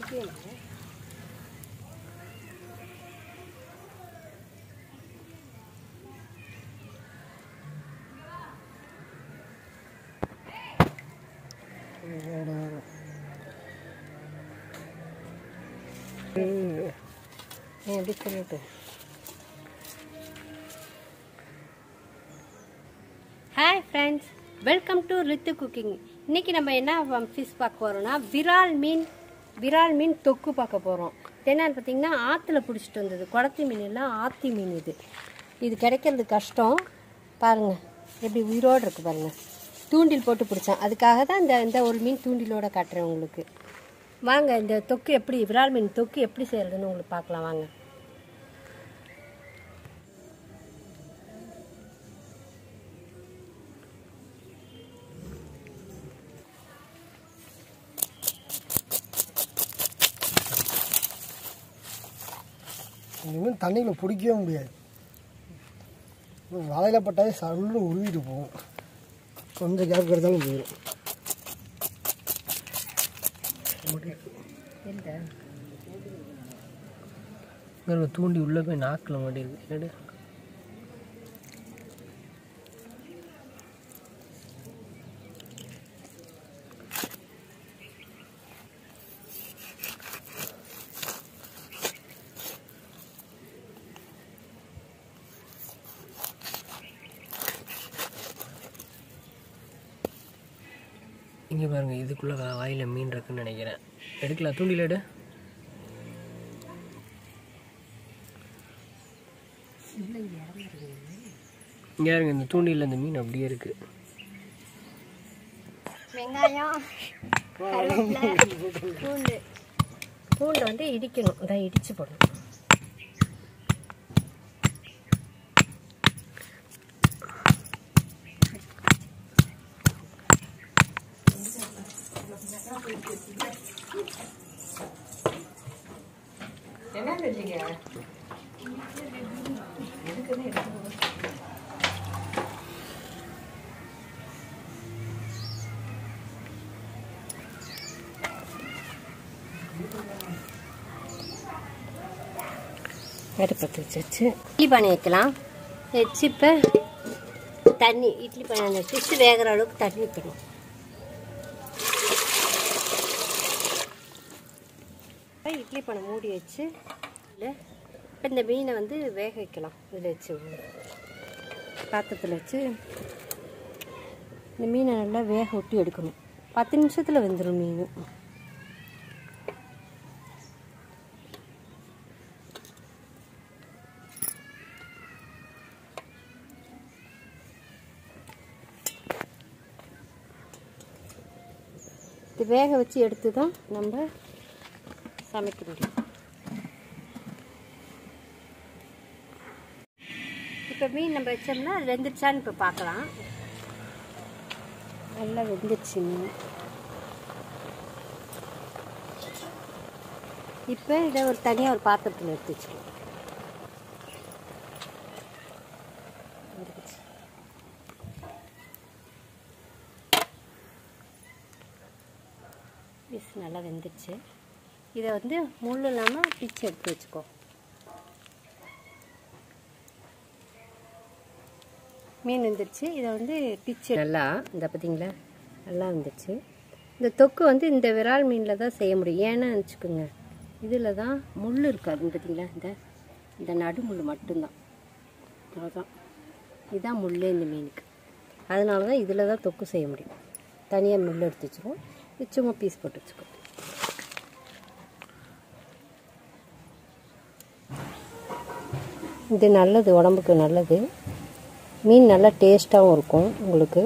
நீ எப்படி சொல்லிட்டு hi friends welcome to Ritu cooking இன்னைக்கு நம்ம என்ன ஃபிஷ் பார்க்க போகிறோம்னா விரால் மீன் விரால் மீன் தொக்கு பார்க்க போகிறோம் என்னன்னு பார்த்தீங்கன்னா ஆற்றுல பிடிச்சிட்டு வந்தது குளத்தி மீன் எல்லாம் ஆத்தி மீன் இது இது கிடைக்கிறது கஷ்டம் பாருங்கள் எப்படி உயிரோடு இருக்குது பாருங்கள் தூண்டில் போட்டு பிடிச்சேன் அதுக்காக தான் இந்த இந்த ஒரு மீன் தூண்டிலோட காட்டுறேன் உங்களுக்கு வாங்க இந்த தொக்கு எப்படி விரால் மீன் தொக்கு எப்படி செய்கிறதுன்னு உங்களுக்கு பார்க்கலாம் வாங்க இனிமேல் தண்ணியில் பிடிக்கவே முடியாது வலையில் பட்டாலே சல்லுன்னு உருவிட்டு போகும் கொஞ்சம் கேப் கிடைத்தாலும் போயிடும் தூண்டி உள்ளே போய் நாக்கில் மாட்டிருக்கு எடு இங்கே பாருங்க இதுக்குள்ளே வாயில் மீன் இருக்குன்னு நினைக்கிறேன் எடுக்கலாம் தூண்டில் எடு இங்கே பாருங்க இந்த தூண்டில் இந்த மீன் அப்படியே இருக்கு வெங்காயம் பூண்டு பூண்டு வந்து இடிக்கணும் இதான் இடிச்சு போடணும் அடுப்பத்து வச்சு இட்லி பானை வைக்கலாம் வச்சு இப்போ தண்ணி இட்லி பானை அந்த ஃபிஷ் வேகிற அளவுக்கு தண்ணி ஊற்றணும் இப்போ இட்லி பானை மூடி வச்சு இல்லை இப்போ இந்த மீனை வந்து வேக வைக்கலாம் இதில் வச்சு பாத்திரத்தில் வச்சு இந்த மீனை நல்லா வேக விட்டு எடுக்கணும் பத்து நிமிஷத்தில் வெந்துடும் மீன் இது வேக வச்சு எடுத்து தான் நம்ம சமைக்க முடியும் இப்போ மீன் நம்ம வச்சோம்னா அது வெந்துருச்சான்னு இப்போ பார்க்கலாம் நல்லா வெந்துருச்சு மீன் இப்போ இதை ஒரு தனியாக ஒரு பாத்திரத்தில் எடுத்து வச்சுக்கலாம் வெந்துருச்சு. பீஸ் நல்லா வெந்துருச்சு இதை வந்து முள் இல்லாமல் பிச்சு எடுத்து வச்சுக்கோ மீன் வெந்துருச்சு இதை வந்து பிச்சு நல்லா இந்த பார்த்தீங்களா நல்லா வந்துருச்சு இந்த தொக்கு வந்து இந்த விரால் மீனில் தான் செய்ய முடியும் ஏன்னா வச்சுக்கோங்க இதில் தான் முள் இருக்காது பார்த்தீங்களா இந்த இந்த நடு முள் மட்டும்தான் அவ்வளோதான் இதுதான் முள் இந்த மீனுக்கு அதனால தான் இதில் தான் தொக்கு செய்ய முடியும் தனியாக முள் எடுத்து வச்சுருவோம் இது சும்மா பீஸ் போட்டு வச்சுக்கோ இது நல்லது உடம்புக்கு நல்லது மீன் நல்லா டேஸ்ட்டாகவும் இருக்கும் உங்களுக்கு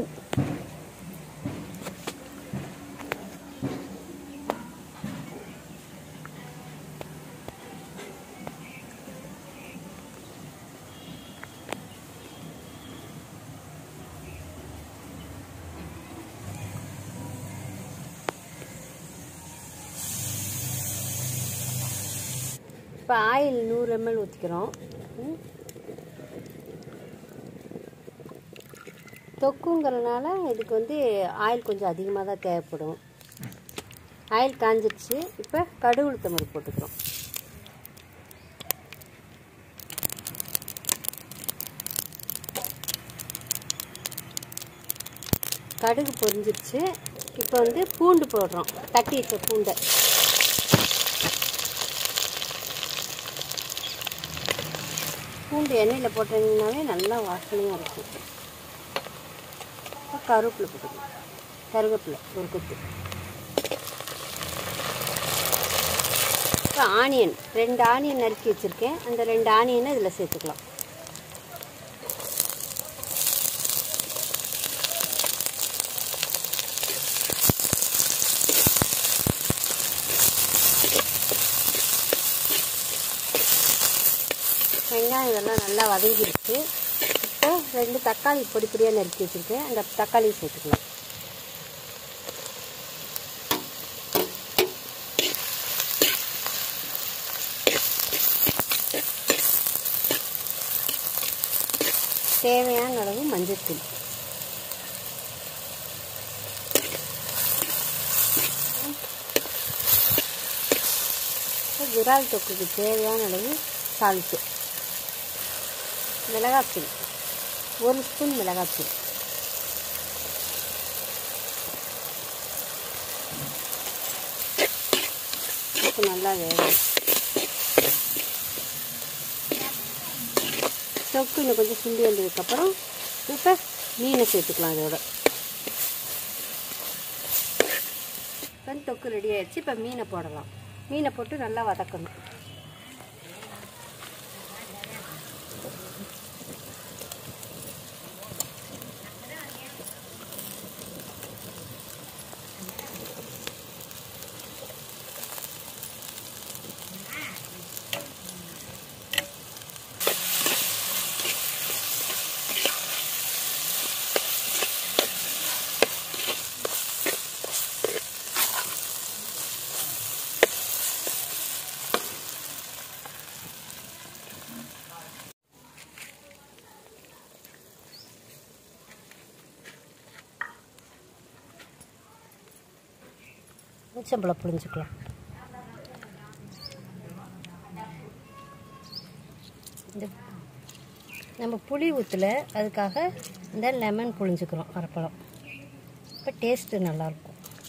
இப்போ ஆயில் நூறு எம்எல் ஊற்றிக்கிறோம் தொக்குங்கிறனால இதுக்கு வந்து ஆயில் கொஞ்சம் அதிகமாக தான் தேவைப்படும் ஆயில் காஞ்சிடுச்சு இப்போ கடுகு உளுத்தம் பருப்பு போட்டுக்கிறோம் கடுகு பொரிஞ்சிருச்சு இப்போ வந்து பூண்டு போடுறோம் தட்டி வச்ச பூண்டை பூண்டு எண்ணெயில் போட்டீங்கன்னாவே நல்லா வாசனையாக இருக்கும் இப்போ கருவேப்பிலை போட்டுக்கணும் கருவேப்பிலை ஒரு கொத்து இப்போ ஆனியன் ரெண்டு ஆனியன் நறுக்கி வச்சுருக்கேன் அந்த ரெண்டு ஆனியனை இதில் சேர்த்துக்கலாம் வெங்காயம் இதெல்லாம் நல்லா வதங்கிடுச்சு இப்போ ரெண்டு தக்காளி பொடி பொடியாக நறுக்கி வச்சுருக்கேன் அந்த தக்காளியை சேர்த்துக்கலாம் தேவையான அளவு மஞ்சள்தூள் இப்போ விரால் தொக்குக்கு தேவையான அளவு சால்ட்டு மிளகாத்தூள் ஒரு ஸ்பூன் மிளகாத்தூள் உப்பு நல்லா வேகும் தொக்கு இன்னும் கொஞ்சம் சுண்டி வந்ததுக்கப்புறம் இப்போ மீனை சேர்த்துக்கலாம் இதோட இப்போ தொக்கு ரெடி ஆயிடுச்சு இப்போ மீனை போடலாம் மீனை போட்டு நல்லா வதக்கணும் மிச்சம்பளம் புழிஞ்சுக்கலாம் இந்த நம்ம புளி ஊற்றல அதுக்காக இந்த லெமன் புழிஞ்சுக்கிறோம் அரைப்பழம் இப்போ டேஸ்ட்டு நல்லாயிருக்கும்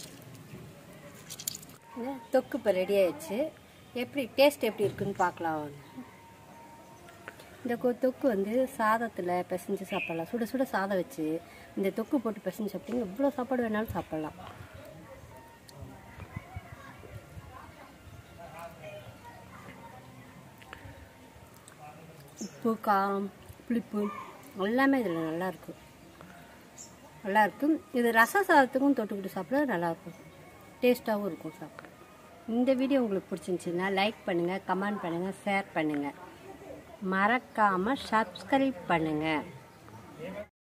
தொக்கு இப்போ ரெடி ஆயிடுச்சு எப்படி டேஸ்ட் எப்படி இருக்குன்னு பார்க்கலாம் வாங்க. இந்த கொ- தொக்கு வந்து சாதத்தில் பிசைஞ்சு சாப்பிடலாம் சுட சுட சாதம் வச்சு இந்த தொக்கு போட்டு பிசைஞ்சு சாப்பிட்டீங்க எவ்வளோ சாப்பாடு வேணாலும் சாப்பிடலாம் உப்பு காரம் புளிப்பு எல்லாமே இதில் நல்லா இருக்கும் நல்லா இருக்கும் இது ரச சாதத்துக்கும் தொட்டுக்கிட்டு சாப்பிட நல்லாயிருக்கும் டேஸ்ட்டாகவும் இருக்கும் சாப்பிட இந்த வீடியோ உங்களுக்கு பிடிச்சிருந்துச்சுன்னா லைக் பண்ணுங்கள் கமெண்ட் பண்ணுங்கள் ஷேர் பண்ணுங்கள் மறக்காமல் சப்ஸ்கிரைப் பண்ணுங்கள்